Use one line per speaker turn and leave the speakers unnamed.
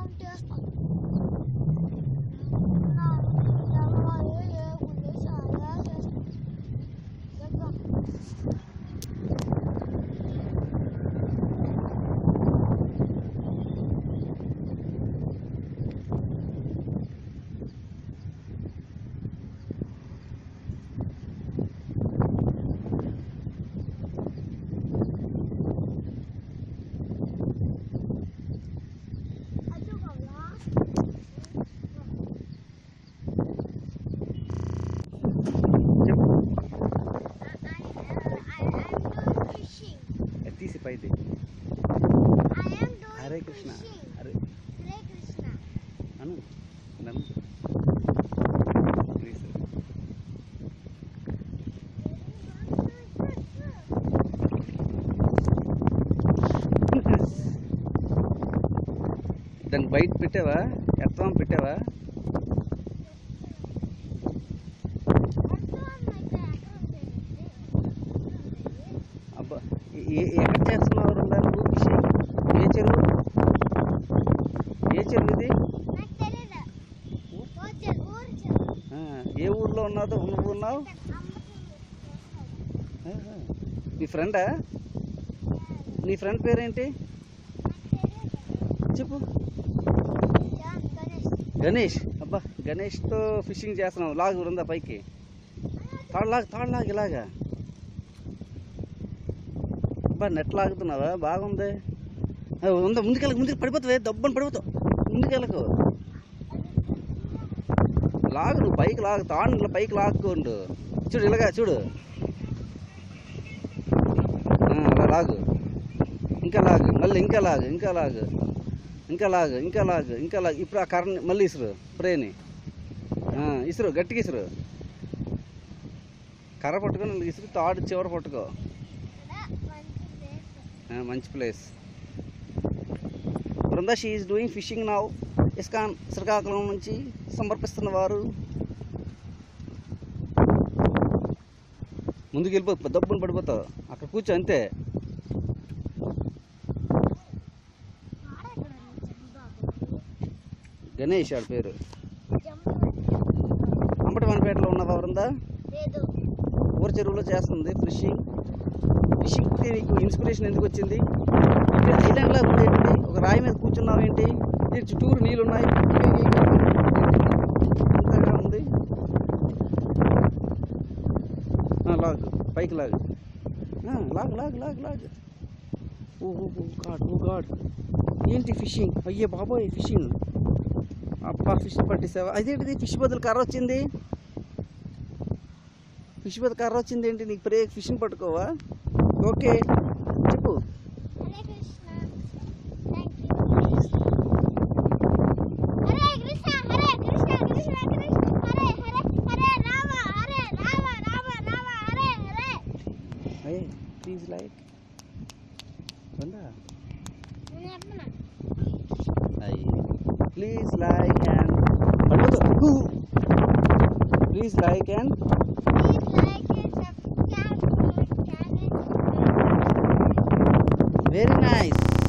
Count చేస్తాను నాలుగు, నలభై, ఏడు, చాలా చేస్తాను దగ్గర అటు కావాలా
చెప్పు
I am doing fishing.
అది తీసి పైది
I am doing
Hare Krishna
fishing.
Hare
Hare Krishna.
అను నన్ను ప్లీజ్ దాన్ని బయట పెట్టావా ఎత్తాం పెట్టావా అబ్బా ఏ- ఏ- ఎక్కడ చేస్తున్నావు రుందా నువ్వు ఫిషింగ్ ఏ చెరువు ఏ చెరువు ఇది
నాకు తెలీదు. ఊరు ఊరు చెప్పు.
ఆ, ఏ ఊర్లో ఉన్నావు నువ్వు ఉన్నావు
అమ్మకి
ఆహా. నీ ఫ్రెండా నీ ఫ్రెండ్ పేరేంటి చెప్పు
జాన్ గణేష్
గణేష్ అబ్బా గణేష్తో ఫిషింగ్ చేస్తున్నావు లాగు ఉందా పైకి తాడు లాగు తాడు లాగు ఇలాగా అబ్బా నెట్ లాగుతున్నావా బాగుంది ఆ, ఉందా ముందుకెళ్ళకు ముందుకు పడిపోతావే దబ్బని పడిపోతావు ముందుకెళ్ళకు లాగు నువ్వు పైకి లాగు తాడు ఇట్లా పైకి లాక్కుండు చూడు ఇలాగా చూడు ఆ, అలా లాగు ఇంకా లాగు మళ్ళీ ఇంకా లాగు ఇంకా లాగు ఇంకా లాగు ఇంకా లాగు ఇంకా లాగు ఇప్పుడు ఆ కర్రని మళ్ళీ ఇసురు స్ప్రేని ఆ, ఇసురు గట్టిగా ఇసురు కర్ర పట్టుకొని ఇలా ఇసురు తాడు చివర పట్టుకో
ఇక్కడ మంచి ప్లేస్
ఆ, మంచి place Brinda she is doing fishing now ISKCON Srikakulam నుంచి సమర్పిస్తున్న వారు ముందుకు వెళ్ళిపో దబ్బుని పడిపోతావు అక్కడ కూర్చో అంతే
ఆడ ఎక్కడ ఉంది జంబాబు
గణేష్ ఆడ పేరు
జంబు
అంబటమణిపేటలో ఉన్నవా బృందా
లేదు
ఊర చెరువులో చేస్తుంది ఫిషింగ్ ఫిషింగ్ నీకు ఇన్స్పిరేషన్ ఎందుకు వచ్చింది ఇక్కడ ఐలాండ్ లాగా ఉంది ఏంటిది ఒక రాయి మీద కూర్చున్నావు ఏంటి దీని చుట్టూరు నీళ్ళు ఉన్నాయి ఇంతగా ఉంది ఆ, లాగు పైకి లాగు ఆ, లాగు లాగు లాగు లాగు oh oh oh god oh god ఏంటి ఫిషింగ్ అయ్యే బాబోయ్ ఫిషింగ్ అబ్బా ఫిష్ పట్టేసావా అదేంటిది ఫిష్ బదులు కర్ర వచ్చింది ఫిష్ మీద కర్ర వచ్చింది ఏంటి నీకు ప్రే ఫిష్ని పట్టుకోవా ఓకే చెప్పు
హరే కృష్ణ థ్యాంక్ యూ హరే కృష్ణ హరే కృష్ణ కృష్ణ కృష్ణ హరే హరే హరే రామ హరే రామ రామ రామ హరే హరే
అయ్యే ప్లీజ్ లైక్ ఉందా
నేను చెప్పనా
అయ్యి please like and please like and
please like and subscribe to my channel
very nice